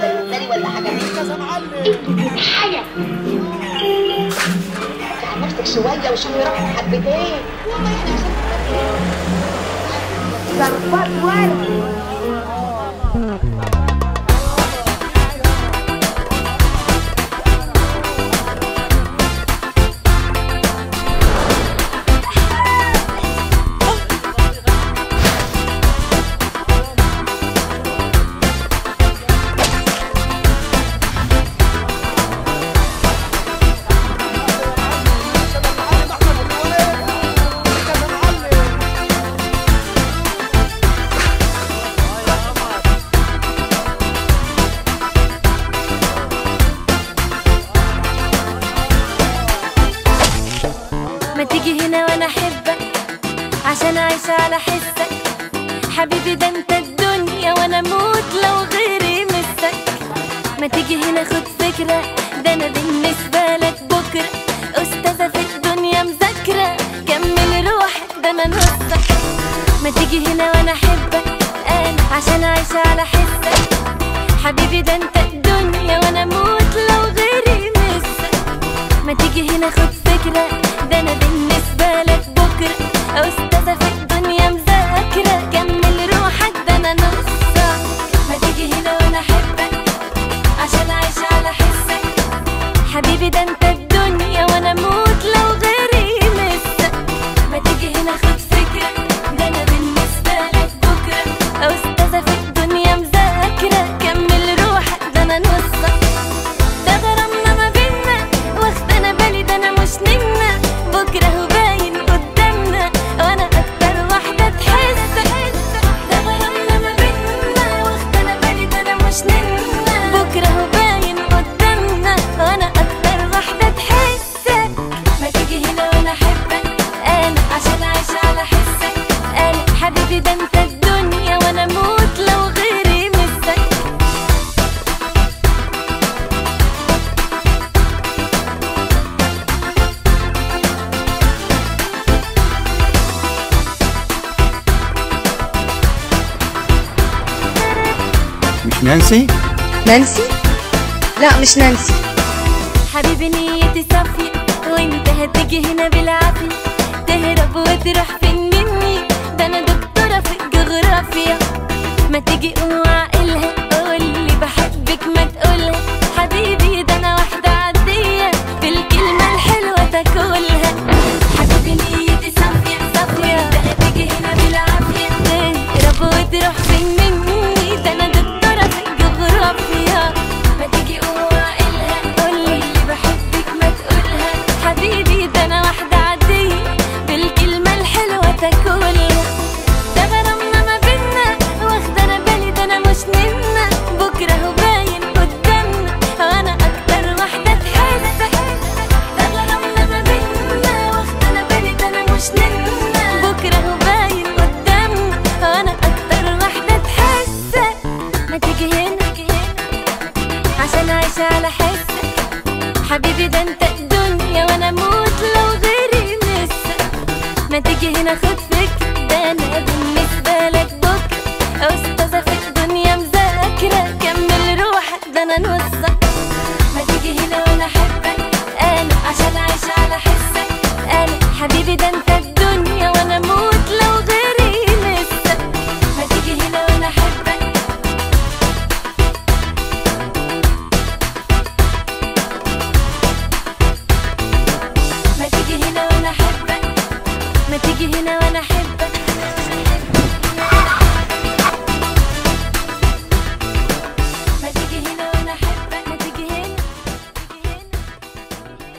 روزاري ولا حاجه دي كذا معلم حاجه عن نفسك شويه وشوفي روحك حبتين والله احنا مش ظبط ورد معلم احمد الولد كذا معلم ما تيجي هنا وانا احبك عشان اعيش على حسك حبيبي ده انت الدنيا وانا اموت لو غيري مسك ما تيجي هنا خد فكرة ده انا بالنسبة لك بكرة استاذة في الدنيا مذاكرة كمل روحك ده انا نصك ما تيجي هنا وانا احبك انا عشان اعيش على حسك حبيبي ده انت الدنيا وانا اموت لو غيري مسك ما تيجي هنا خد فكرة ده أنا بالنسبة لك بكرة أستاذة في الدنيا مذاكرة كمل روحك ده أنا نصك ما تيجي هنا وأنا أحبك عشان أعيش على حسك حبيبي ده أنت الدنيا وأنا أموت لو غيري مسك ما تيجي هنا خد فكرة ده أنا بالنسبة لك بكرة أستاذة في الدنيا مذاكرة كمل روحك ده أنا نصك ده غرامنا ما بينا واخدانا بالي ده انا مش نمنا بكره هو باين قدامنا وانا اكتر واحده تحس ده غرامنا ما بينا واخدانا بالي ده انا مش نمنا بكره هو باين قدامنا وانا اكتر واحده تحسك ما تيجي هنا وانا احبك انا عشان اعيش على حسك انا حبيبي ده انت الدنيا وانا اموت لو غيري مسك مش نانسي؟ نانسي؟ لا مش نانسي حبيبي نيتي صافية وانت هتيجي هنا بالعافية تهرب وتروح فين مني ده انا دكتورة في الجغرافيا ما تيجي قوم عقلها قولي بحبك ما تقولها حبيبي ده انا واحدة عادية بالكلمة الحلوة تاكلها حبيبي نيتي صافية صافية انت هتيجي هنا بالعافية تهرب وتروح فين مني ده انا دكتورة في الجغرافيا ما تيجي قوم عقلها قولي بحبك ما تقولها حبيبي ده انا واحدة عادية بالكلمة الحلوة تاكلها ده غرامنا ما بينا واخدانا بالي ده انا مش نمنا بكرة هو باين قدامنا وانا اكتر واحدة تحس ده غرامنا ما بينا واخدانا بالي ده انا مش نمنا بكرة هو باين قدامنا وانا اكتر واحدة تحس ما تيجي هنا عشان اعيش على حسك حبيبي ده انت الدنيا وانا اموت لو غيري مسك ما تيجي هنا خد فكرة ده انا بالنسبة لك بكرة استاذة في الدنيا مذاكرة كمل روحك ده انا نصك ما تيجي هنا وانا احبك انا عشان اعيش على حسك انا حبيبي ده انت الدنيا وانا اموت لو غيري مسك ما تيجي هنا وانا احبك ما تيجي هنا وانا احبك ما تيجي هنا وانا احبك ما تيجي هنا وانا احبك ما تيجي هنا تيجي هنا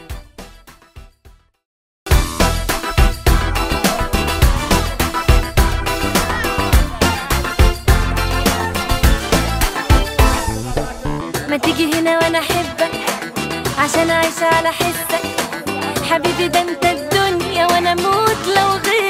ما تيجي هنا وانا احبك عشان اعيش على حسك حبيبي ده انت الدنيا وانا اموت لو غير